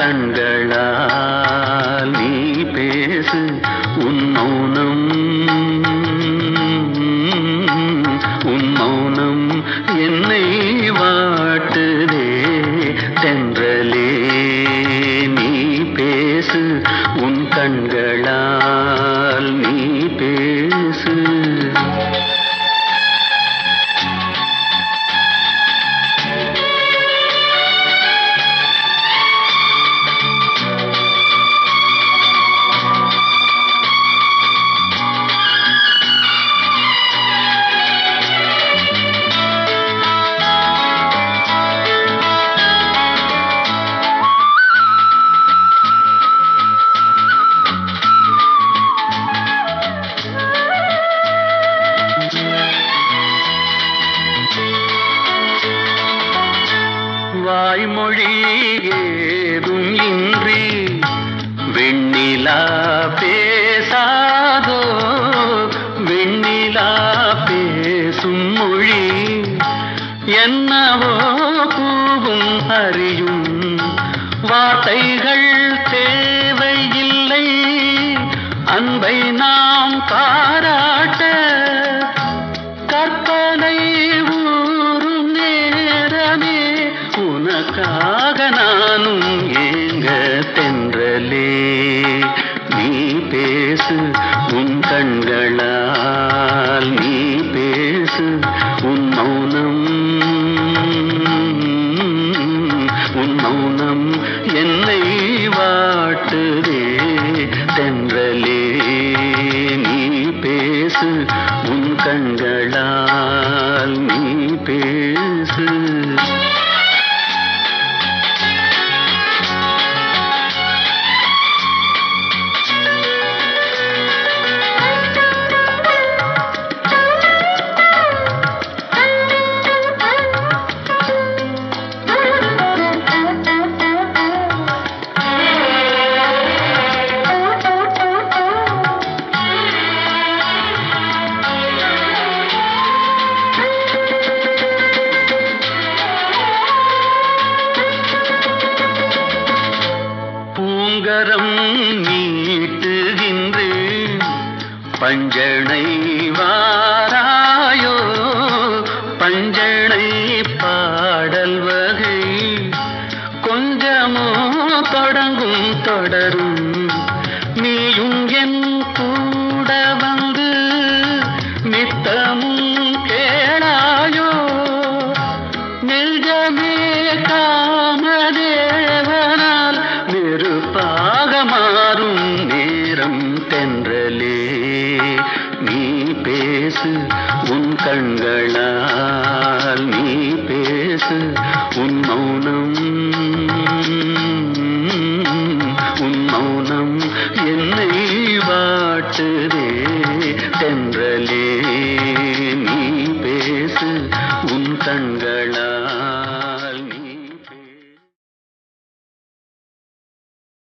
கண்களால் நீ பேசு உன் மௌனம் உன் மௌனம் என்னை வாட்டுதே தென்றலே நீ பேசு உன் கண்களால் நீ பேசு வாய்மொழி ஏதும் இன்றி வெண்ணிலா பேசாதோ வெண்ணிலா பேசும் மொழி என்னவோ கூவும் அறியும் வார்த்தைகள் தேவையில்லை அன்பை நாம் பாராட்ட கற்பனை ஊறும் நேரமே உனக்காக நானும் ஏங்க தென்றலே நீ பேசு உன் கண்களால் நீ பேசு உன் மௌனம் உன் மௌனம் என்னை வாட்டுதே தென்றலே நீ பேசு உன் கண்களால் நீ பேசு பூங்கரம் நீட்டுகின்றேன் பஞ்சனை வாராயோ பஞ்சனை பாடல் வகை கொஞ்சமோ தொடங்கும் தொடரும் நீயும் என் கூட வந்து நித்தமும் கேளாயோ நெஞ்சமே காமதேவனால் நெருப்பாக மாறும் நேரம் தென்றலே நீ பேசு உன் கண்களால் நீ பேசு உன் மௌனம் உன் மௌனம் என்னை வாட்டுதே தென்றலே